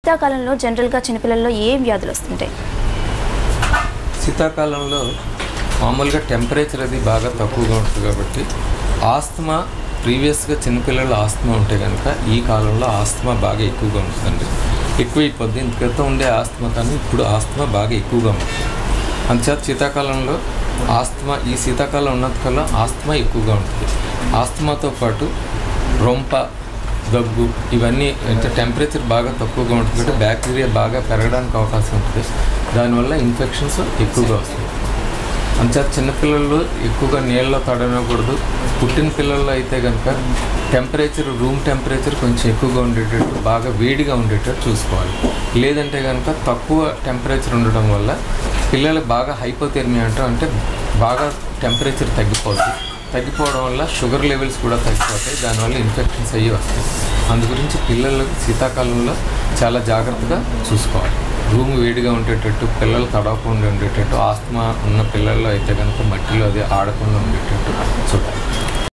శీతాకాలంలో జనరల్గా చిన్నపిల్లల్లో ఏం వ్యాధులు వస్తుంటాయి శీతాకాలంలో మామూలుగా టెంపరేచర్ అది బాగా తక్కువగా ఉంటుంది కాబట్టి ఆస్తమా ప్రీవియస్గా చిన్నపిల్లలు ఆస్తమా ఉంటే కనుక ఈ కాలంలో ఆస్తమా బాగా ఎక్కువగా ఉంటుందండి ఎక్కువ అయిపోద్ది ఇంత క్రితం ఉండే ఆస్తమా కానీ ఇప్పుడు ఆస్తమా బాగా ఎక్కువగా ఉంటుంది అంచేత శీతాకాలంలో ఆస్తమా ఈ శీతాకాలం ఉన్నంతకాలం ఆస్తమా ఎక్కువగా ఉంటుంది ఆస్తమాతో పాటు రొంప దగ్గు ఇవన్నీ అంటే టెంపరేచర్ బాగా తక్కువగా ఉంటుంది కాబట్టి బ్యాక్టీరియా బాగా పెరగడానికి అవకాశం ఉంటుంది దానివల్ల ఇన్ఫెక్షన్స్ ఎక్కువగా వస్తాయి అంచేత చిన్నపిల్లలు ఎక్కువగా నీళ్ళలో తడనకూడదు పుట్టిన పిల్లల్లో అయితే కనుక టెంపరేచర్ రూమ్ టెంపరేచర్ కొంచెం ఎక్కువగా ఉండేటట్టు బాగా వేడిగా ఉండేటట్టు చూసుకోవాలి లేదంటే కనుక తక్కువ టెంపరేచర్ ఉండడం వల్ల పిల్లలు బాగా హైపోథెర్మియా అంటాం అంటే బాగా టెంపరేచర్ తగ్గిపోద్ది తగ్గిపోవడం వల్ల షుగర్ లెవెల్స్ కూడా తగ్గిపోతాయి దానివల్ల ఇన్ఫెక్షన్స్ అయ్యి వస్తాయి అందు గురించి పిల్లలకు శీతాకాలంలో చాలా జాగ్రత్తగా చూసుకోవాలి రూమ్ వేడిగా ఉండేటట్టు పిల్లలు తడవకుండా ఉండేటట్టు ఆస్తమా ఉన్న పిల్లల్లో అయితే కనుక మట్టిలో అది ఆడకుండా ఉండేటట్టు చూడాలి